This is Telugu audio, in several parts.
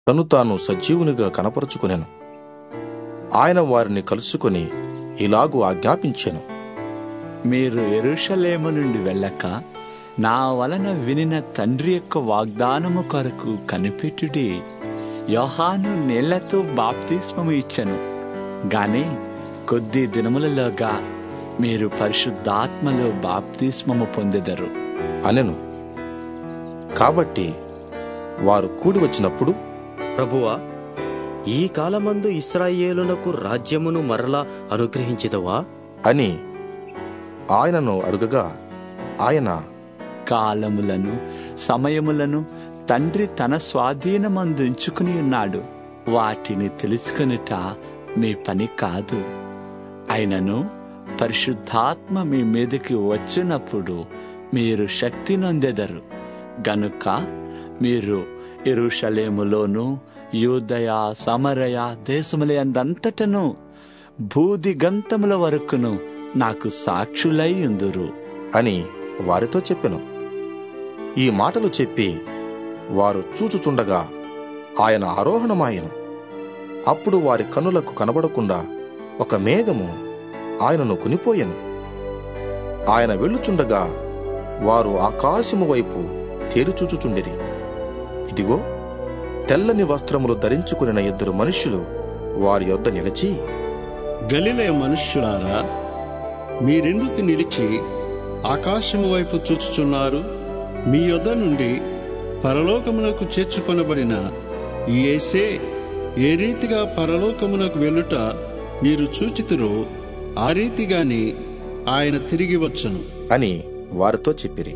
తను తాను సజీవునిగా కనపరుచుకునెను ఆయన వారిని కలుసుకొని ఇలాగు ఆజ్ఞాపించెను మీరు ఎరుషలేము నుండి వెళ్ళక నా వలన వినిన తండ్రి యొక్క వాగ్దానము కొరకు కనిపెట్టుడి యోహాను నీళ్లతో బాప్తిస్మము ఇచ్చను గాని కొద్ది దినములలోగా మీరు పరిశుద్ధాత్మలో బాప్తిస్మము పొందెదరు అనెను కాబట్టి వారు కూడి వచ్చినప్పుడు ప్రభువా ఈ కాలమందు ఇస్రాయేలునకు రాజ్యమును మరలా అనుగ్రహించిదవా అని ఆయనను అడుగగా ఆయన కాలములను సమయములను తండ్రి తన స్వాధీనమందు ఉంచుకుని ఉన్నాడు వాటిని తెలుసుకొనుట మీ పని కాదు అయినను పరిశుద్ధాత్మ మీ మీదకి వచ్చినప్పుడు మీరు శక్తి నొందెదరు గనుక మీరు ఎరుషలేములోను యూదయ సమరయ దేశముల అందంతటను భూదిగంతముల వరకును నాకు సాక్షులై ఉందురు అని వారితో చెప్పెను ఈ మాటలు చెప్పి వారు చూచుచుండగా ఆయన ఆరోహణమాయెను అప్పుడు వారి కన్నులకు కనబడకుండా ఒక మేఘము ఆయనను కొనిపోయెను ఆయన వెళ్ళుచుండగా వారు ఆకాశము వైపు తేరిచూచుచుండిరి ఇదిగో తెల్లని వస్త్రములు ధరించుకునిన ఇద్దరు మనుష్యులు వారి యొద్ద నిలిచి గలిలే మనుష్యులారా మీరెందుకు నిలిచి ఆకాశము వైపు చూచుచున్నారు మీ యొద్ద నుండి పరలోకమునకు చేర్చుకొనబడిన ఈ యేసే ఏ రీతిగా పరలోకమునకు వెళ్ళుట మీరు చూచితురో ఆ రీతిగానే ఆయన తిరిగి వచ్చును అని వారితో చెప్పిరి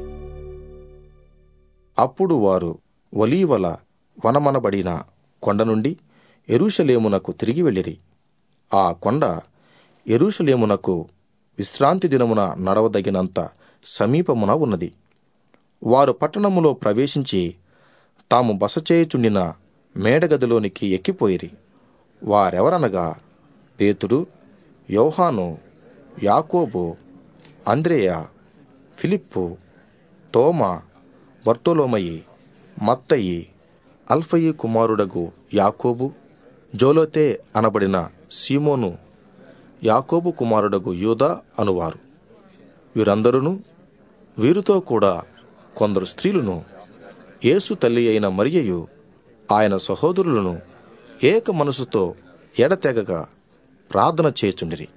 అప్పుడు వారు ఒలీవల వనమనబడిన కొండ నుండి ఎరుషలేమునకు తిరిగి వెళ్ళిరి ఆ కొండ ఎరుషలేమునకు విశ్రాంతి దినమున నడవదగినంత సమీపమున ఉన్నది వారు పట్టణములో ప్రవేశించి తాము బస చేయుచుండిన మేడగదిలోనికి ఎక్కిపోయిరి వారెవరనగా పేతురు యోహాను యాకోబు అంద్రేయ ఫిలిప్పు తోమా బర్తోలోమయి మత్తయి అల్ఫయి కుమారుడగు యాకోబు జోలోతే అనబడిన సీమోను యాకోబు కుమారుడగు యూదా అనువారు వీరందరూ వీరితో కూడా కొందరు స్త్రీలను యేసు తల్లి అయిన మరియయు ఆయన సహోదరులను ఏక మనసుతో ఎడతెగక ప్రార్థన చేచుండిరి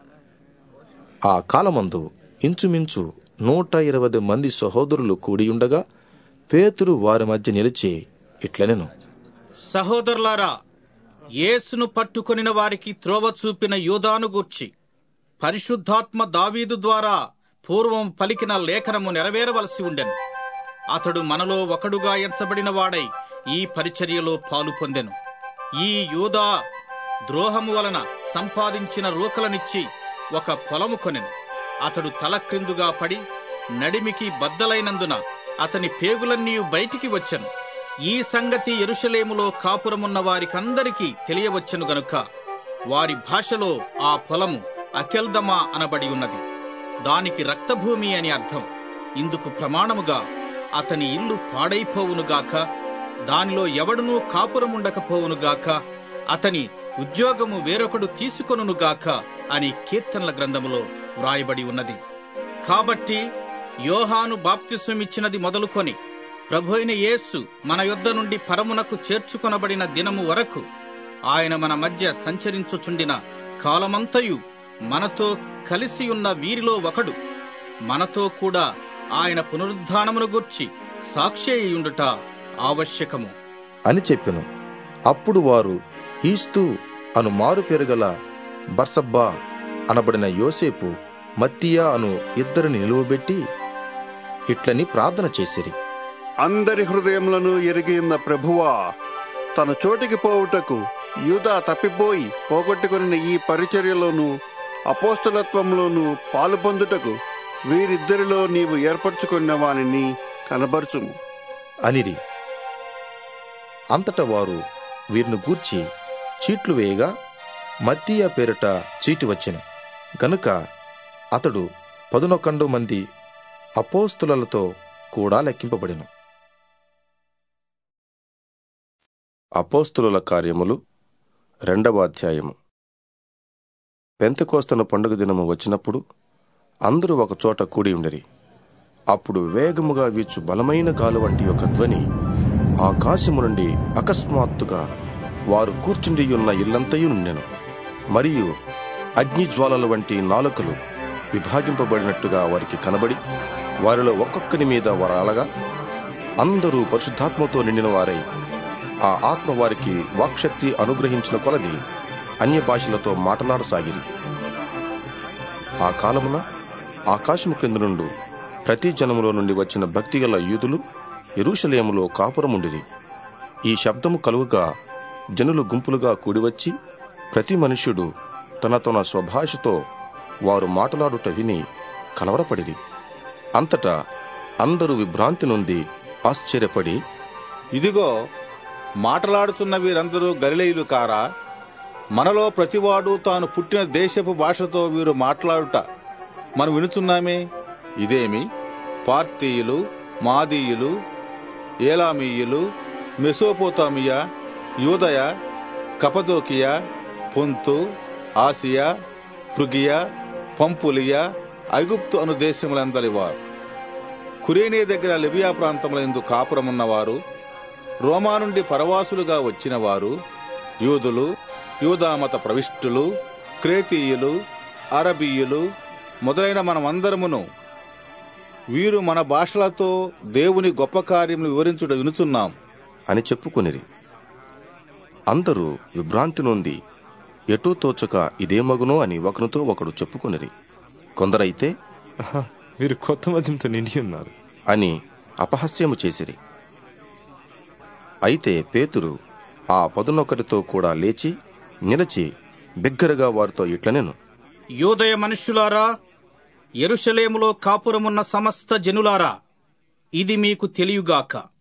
ఆ కాలమందు ఇంచుమించు నూట ఇరవై మంది సహోదరులు కూడియుండగా పేతురు వారి మధ్య నిలిచి ఇట్లనెను సహోదరులారా యేసును పట్టుకొనిన వారికి త్రోవ చూపిన యూదాను గూర్చి పరిశుద్ధాత్మ దావీదు ద్వారా పూర్వం పలికిన లేఖనము నెరవేరవలసి ఉండెను అతడు మనలో ఒకడుగా ఎంచబడిన వాడై ఈ పరిచర్యలో పాలు పొందెను ఈ యూదా ద్రోహము వలన సంపాదించిన రూకలనిచ్చి ఒక పొలము కొనెను అతడు తల క్రిందుగా పడి నడిమికి బద్దలైనందున అతని పేగులన్నీ బయటికి వచ్చెను ఈ సంగతి ఎరుషలేములో కాపురమున్న వారికందరికీ తెలియవచ్చెను గనుక వారి భాషలో ఆ పొలము అకెల్దమా అనబడి ఉన్నది దానికి రక్తభూమి అని అర్థం ఇందుకు ప్రమాణముగా అతని ఇల్లు పాడైపోవునుగాక దానిలో ఎవడునూ కాపురముండకపోవునుగాక అతని ఉద్యోగము వేరొకడు తీసుకొనుగాక అని కీర్తనల గ్రంథములో వ్రాయబడి ఉన్నది కాబట్టి యోహాను బాప్తిస్వమిచ్చినది మొదలుకొని ప్రభు అయిన యేసు మన యొద్ద నుండి పరమునకు చేర్చుకొనబడిన దినము వరకు ఆయన మన మధ్య సంచరించుచుండిన కాలమంతయు మనతో కలిసి ఉన్న వీరిలో ఒకడు మనతో కూడా ఆయన పునరుద్ధానమును గూర్చి సాక్షి అయ్యుండుట ఆవశ్యకము అని చెప్పెను అప్పుడు వారు ఈస్తు అను మారు పేరుగల బర్సబ్బా అనబడిన యోసేపు మత్తియా అను ఇద్దరిని నిలువబెట్టి ఇట్లని ప్రార్థన చేసిరి అందరి హృదయములను ఎరిగి ఉన్న ప్రభువా తన చోటికి పోవుటకు యూదా తప్పిపోయి పోగొట్టుకుని ఈ పరిచర్యలోను అపోస్తలత్వంలోను పాలు పొందుటకు వీరిద్దరిలో నీవు ఏర్పరచుకున్న వానిని కనబరుచుము అనిరి అంతట వారు వీరిని గూర్చి చీట్లు వేయగా మత్తీయ పేరిట చీటి వచ్చెను గనుక అతడు పదునొకండు మంది అపోస్తులతో కూడా లెక్కింపబడెను అపోస్తుల కార్యములు రెండవ అధ్యాయము పెంతకోస్తన పండుగ దినము వచ్చినప్పుడు అందరూ ఒక చోట కూడి ఉండిరి అప్పుడు వేగముగా వీచు బలమైన గాలి వంటి ఒక ధ్వని ఆకాశము నుండి అకస్మాత్తుగా వారు కూర్చుండి ఉన్న ఇల్లంతయు నుండెను మరియు అగ్ని జ్వాలల వంటి నాలుకలు విభాగింపబడినట్టుగా వారికి కనబడి వారిలో ఒక్కొక్కని మీద వరాలగా అందరూ పరిశుద్ధాత్మతో నిండిన వారై ఆ ఆత్మ వారికి వాక్శక్తి అనుగ్రహించిన కొలది అన్య భాషలతో మాట్లాడసాగిరి ఆ కాలమున ఆకాశము క్రింద నుండి ప్రతి జనములో నుండి వచ్చిన భక్తిగల యూదులు ఎరుషలేములో కాపురముండిరి ఈ శబ్దము కలుగుగా జనులు గుంపులుగా కూడివచ్చి ప్రతి మనుష్యుడు తన తన స్వభాషతో వారు మాట్లాడుట విని కలవరపడిరి అంతటా అందరూ విభ్రాంతి నుండి ఆశ్చర్యపడి ఇదిగో మాటలాడుతున్న వీరందరూ గలిలయులు కారా మనలో ప్రతివాడు తాను పుట్టిన దేశపు భాషతో వీరు మాట్లాడుట మనం వినుచున్నామే ఇదేమి పార్తీయులు మాదీయులు ఏలామీయులు మెసోపోతామియా యూదయ కపదోకియా పొంతు ఆసియా పృగియా పంపులియా ఐగుప్తు అను దేశములందరి వారు కురేనే దగ్గర లిబియా ప్రాంతంలో ఎందు కాపురమున్నవారు రోమా నుండి పరవాసులుగా వచ్చిన వారు యూదులు యూదామత ప్రవిష్టులు క్రేతీయులు అరబీయులు మొదలైన మనమందరమును వీరు మన భాషలతో దేవుని గొప్ప కార్యములు వివరించుట వినుచున్నాం అని చెప్పుకొనిరి అందరూ విభ్రాంతి నొంది ఎటూ తోచక ఇదేమగునో అని ఒకరితో ఒకడు చెప్పుకొనిరి కొందరైతే ఆహా, వీరు కొత్త మద్యంతో నిండి ఉన్నారు అని అపహాస్యము చేసిరి అయితే పేతురు ఆ పదునొకరితో కూడా లేచి నిలచి బిగ్గరగా వారితో ఇట్లనెను యూదయ మనుష్యులారా ఎరుషలేములో కాపురమున్న సమస్త జనులారా ఇది మీకు తెలియగాక